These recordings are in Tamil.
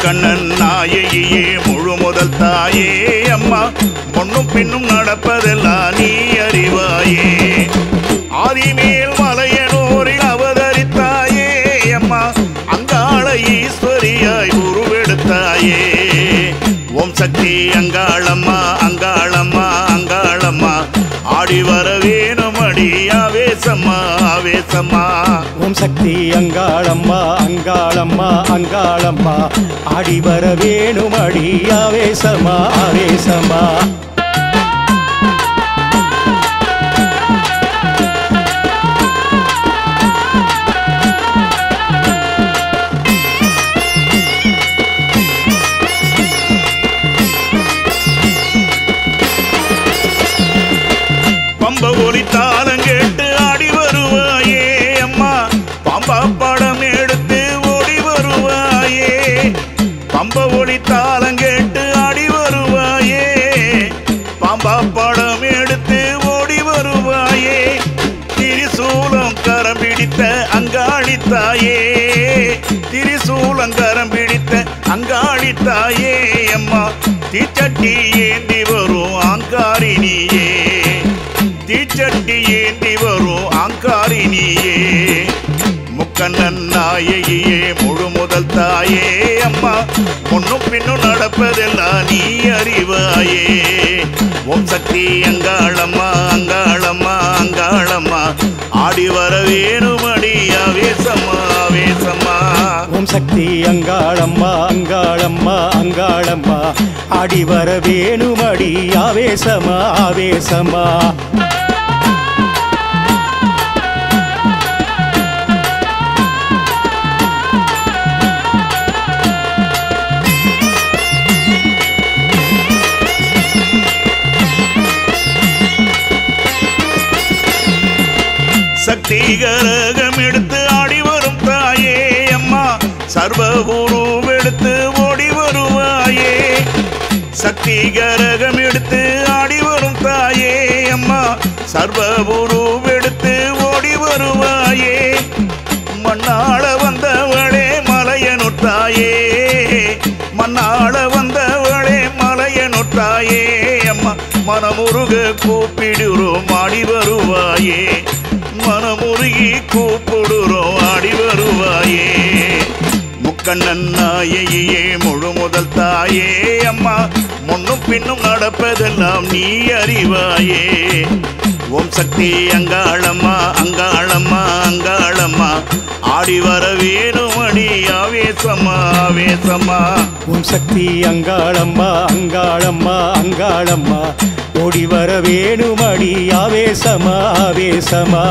முக்கண்ணன் நாயகியே முழு முதல் தாயே அம்மா முன்னும் பின்னும் நடப்பதெல்லாம் நீ அறிவாயே ஆதிமேல் மலையனூரில் அவதரித்தாயே அம்மா அங்காள ஈஸ்வரியாய் உருவெடுத்தாயே ஓம் சக்தி அங்காளம்மா அங்காளம்மா அங்காளம்மா ஆடி வர வேணும் அடி ஆவேசம்மா ஆவேசம்மா ஓம் சக்தி அங்காளம்மா அங்காளம்மா அங்காளம்மா ஆடி வர வேணும் அடி ஆவேசமா ஆவேசமா பம்ப ஒலி தாளம் கேட்டு ஆடி வருவாயே அம்மா பம்பா படம் எடுத்து ஓடி வருவாயே பம்ப ஒலி தாளம் கேட்டு ஆடி வருவாயே பாம்பா படம் எடுத்து ஓடி வருவாயே திரிசூலம் கரம் பிடித்த அங்காளி தாயே திரிசூலம் கரம் பிடித்த அங்காளி தாயே அம்மா தீச்சட்டி ஏந்தி வரும் ஆங்காரினியே தீச்சட்டி ஏந்தி வரும் ஆங்காரினியே முக்கண்ணன் நாயகியே முழு முதல் தாயே அம்மா முன்னும் பின்னும் நடப்பதெல்லாம் நீ அறிவாயே ஓம் சக்தி அங்காளம்மா அங்காளம்மா அங்காளம்மா ஆடி வர வேணும் அடி ஆவேசம்மா ஆவேசம்மா ஓம் சக்தி அங்காளம்மா அங்காளம்மா அங்காளம்மா ஆடி வர வேணும் அடி ஆவேசமா ஆவேசமா சக்தி கரகம் எடுத்து ஆடி வரும் தாயே அம்மா சர்வ எடுத்து ஓடி வருவாயே சக்தி கரகம் எடுத்து ஆடி வரும் தாயே அம்மா சர்வ எடுத்து ஓடி வருவாயே மண்ணாள வந்தவளே மலையனுத்தாயே மண்ணாள வந்தவளே மலையனுத்தாயே அம்மா மனமுருக கூப்பிடுறோம் ஆடி வருவாயே மனமுருகி கூப்பிடுறோம் ஆடி வருவாயே முக்கண்ணன் நாயகியே முழு முதல் தாயே அம்மா முன்னும் பின்னும் நடப்பதெல்லாம் நீ அறிவாயே ஓம் சக்தி அங்காளம்மா அங்காளம்மா அங்காளம்மா ஆடி வர வேணும் அடி ஆவேசம்மா ஆவேசம்மா ஓம் சக்தி அங்காளம்மா அங்காளம்மா அங்காளம்மா ஓடி வர வேணும் அடி ஆவேசமா ஆவேசமா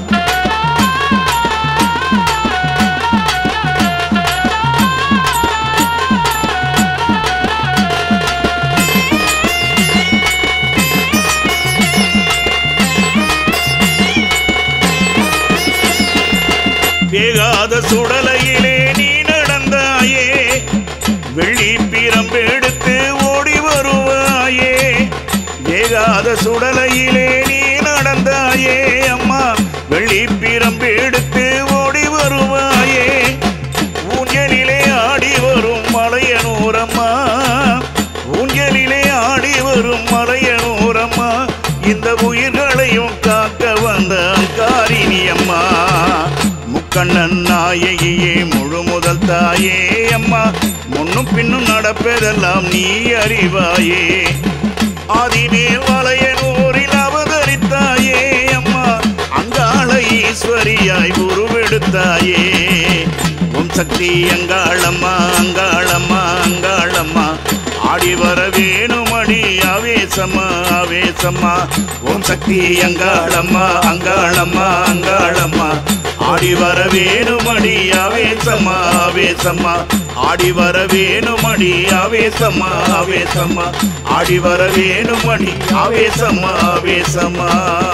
வேகாத சுடலையிலே நீ நடந்தாயே வெள்ளி பிரம்பெடுத்து ஓடி வருவாயே வேகாத சுடலையிலே நீ நடந்தாயே அம்மா வெள்ளி பிரம்பெடுத்து ஓடி வருவாயே ஊஞ்சலிலே ஆடி வரும் மலையனூரம்மா ஊஞ்சலிலே ஆடி வரும் மலையனூரம்மா இந்த உயிர்களையும் காக்க வந்த காரிணி அம்மா முக்கண்ணன் நாயகியே முழு முதல் தாயே அம்மா முன்னும் பின்னும் நடப்பதெல்லாம் நீ அறிவாயே ஆதிமேல் வலையனூரில் அவதரித்தாயே அம்மா அங்காள ஈஸ்வரியாய் உருவெடுத்தாயே ஓம் சக்தி அங்காளம்மா அங்காளம்மா அங்காளம்மா ஆடி வர வேணும் அடி ஆவேசம்மா ஆவேசம்மா ஓம் சக்தி அங்காளம்மா அங்காளம்மா அங்காளம்மா ஆடி வர வேணும் அடி ஆவேசம்மா ஆவேசம்மா ஆடி வர வேணும் அடி ஆவேசம்மா ஆவேசம்மா ஆடி வர வேணும் அடி ஆவேசம்மா ஆவேசம்மா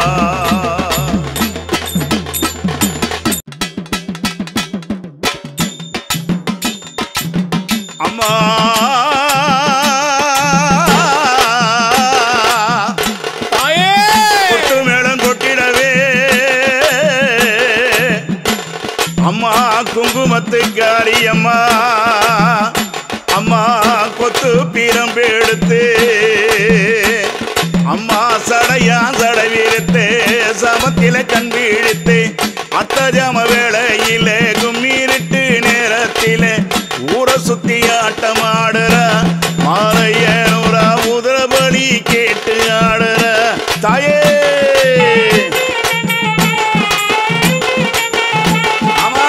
அம்மா கொட்டு மேளம் கொட்டிடவே அம்மா குங்குமத்துக்காரி அம்மா அத்தஜாம வேளையிலே கும்மிருட்டு நேரத்திலே ஊரை சுத்தி ஆட்டம் ஆடுற மாலையனூரா உதிரபலி கேட்டு ஆடுற தாயே ஆமா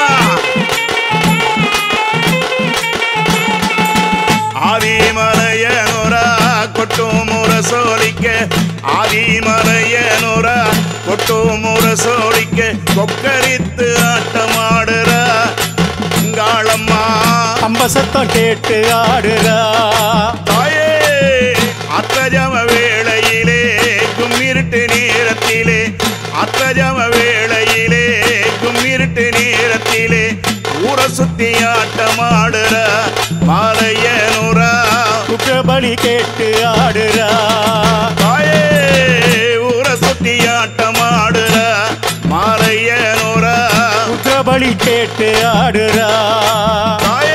ஆதிமலையனுரா கொட்டும் முற சோழிக்க ஆதிமலையனுரா கொட்டும் முற சோழிக்க கொக்கரித்து ஆட்டமாடுற காளம்மா அம்ப சத்தம் கேட்டு ஆடுறா தாயே அத்தஜம வேளையிலே கும்மிருட்டு நேரத்திலே அத்தஜம வேளையிலே கும்மிருட்டு நேரத்திலே ஊரை சுத்தி ஆட்டமாடுற மாலையனுரா குற்றபலி கேட்டு ஆடுறா தாயே ஊரை சுத்தி ஆட்டமாடுற மாலையனுரா குற்றபலி கேட்டு ஆடுறா தாயே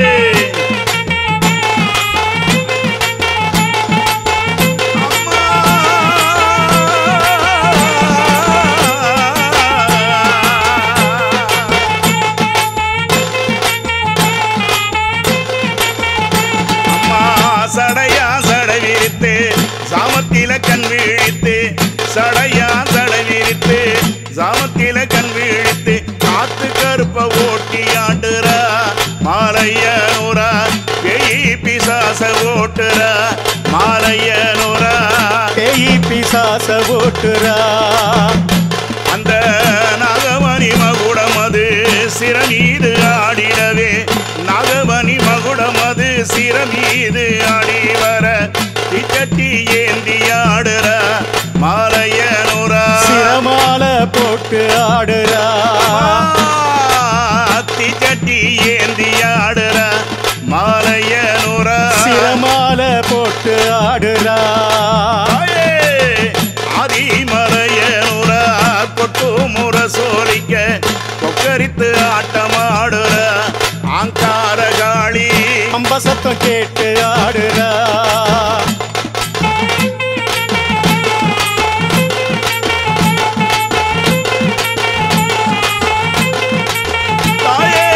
அம்மா சடையா சடை விரித்து சாமத்தில கண் விழித்து சடையா சடை விரித்து சாமத்தில கண் விழித்து காத்து கருப்ப ஓட்டி ஆடுற மாலையனூரா பெய் பிசாச ஓட்டுற மாலையனூரா பேயி பிசாச ஓட்டுறா அந்த நாகமணி மகுடம் அது சிறமீது ஆடிடவே நாகமணி மகுடம் அது சிறமீது ஆடி வர திக்கட்டி ஏந்தி ஆடுற மாலையனுரா சிரமால போட்டு ஆடுறா திக்கட்டி ஏந்தி ஆடுற மாலையனுரா சிரமால போட்டு ஆடுறா ஆதிமலையனுரா கொட்டு முற சோழிக்க கொக்கரித்து ஆட்டமாடுற ஆங்கார காளி அம்ப சத்தம் கேட்டு ஆடுறா தாயே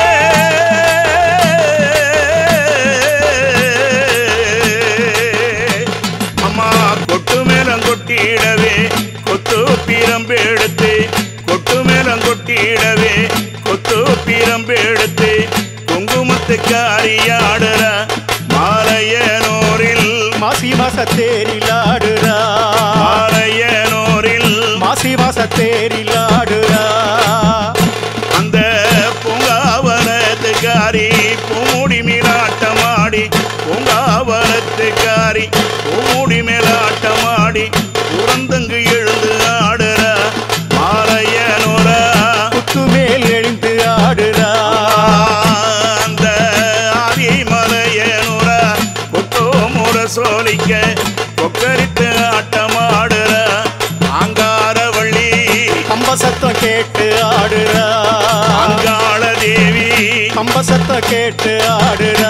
அம்மா கொட்டு மேலம் கொட்டிடவே கொத்து பீரம்பு எடுத்து கொட்டு மேலம் கொட்டிடவே கொத்து பீரம்பு எடுத்து குங்குமத்து காரியாடுற மாலையனூரில் மாசி மாச தேரில் ஆடுறா மாலையனூரில் மாசி மாச தேரில் ஆடுறா அந்த பூங்காவனத்துக்காரி பூமுடி மேலாட்டமாடி பூங்காவனத்துக்காரி பூமுடி மேலாட்டமாடி புறந்தங்கு எழுந்து ஆடுற மாலையனுரா குத்து மேல் எழுந்து ஆடுறா அந்த ஆதிமலையனுரா கொட்டோ முற சோழிக்க கொக்கரித்து ஆட்டமாடுற ஆங்காரவள்ளி அம்ப சத்தம் கேட்டு ஆடுறா அங்காள தேவி அம்ப சத்தம் கேட்டு ஆடுறா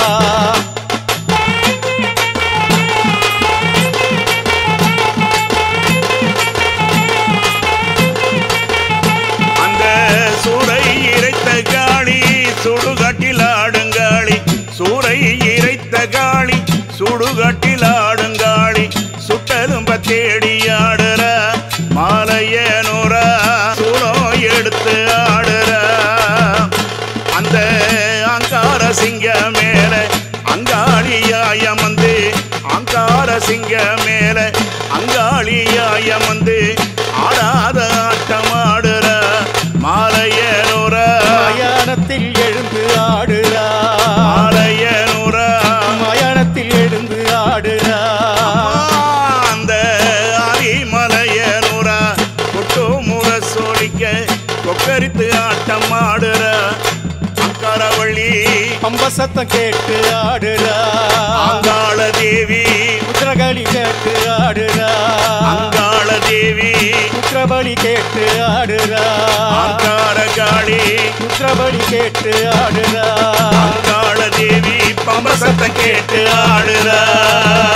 அந்த சூறை இறைத்த காளி சுடுகாட்டில் ஆடுங்காளி சூறை இறைத்த காளி சுடுகாட்டில் ஆடுங்காளி சுட்டலும்ப தேடி ஆடுற மாலையனூரா சூளம் எடுத்து ஆடுற அந்த அங்கார சிங்க மேல அங்காளியாய வந்து அங்கார சிங்க மேல அங்காளியாய வந்து ஆடாத ஆட்டமாடுற மாலையனூரா மயானத்தில் எழுந்து ஆடுறா மாலையனூரா மயானத்தில் எழுந்து ஆடுறா அந்த ஆதிமலையனூரா கொட்டு முற சோழிக்க கொக்கரித்து ஆட்டம் ஆடுற அக்கரவள்ளி அம்ப சத்தம் கேட்டு ஆடுறா அங்காள தேவி குதிரகளி கேட்டு ஆடுறா அங்காள தேவி குதிரபலி கேட்டு ஆடுறா அங்கார காளி குதிரபலி கேட்டு ஆடுறா அங்காள தேவி பம்பசத்தை கேட்டு ஆடுற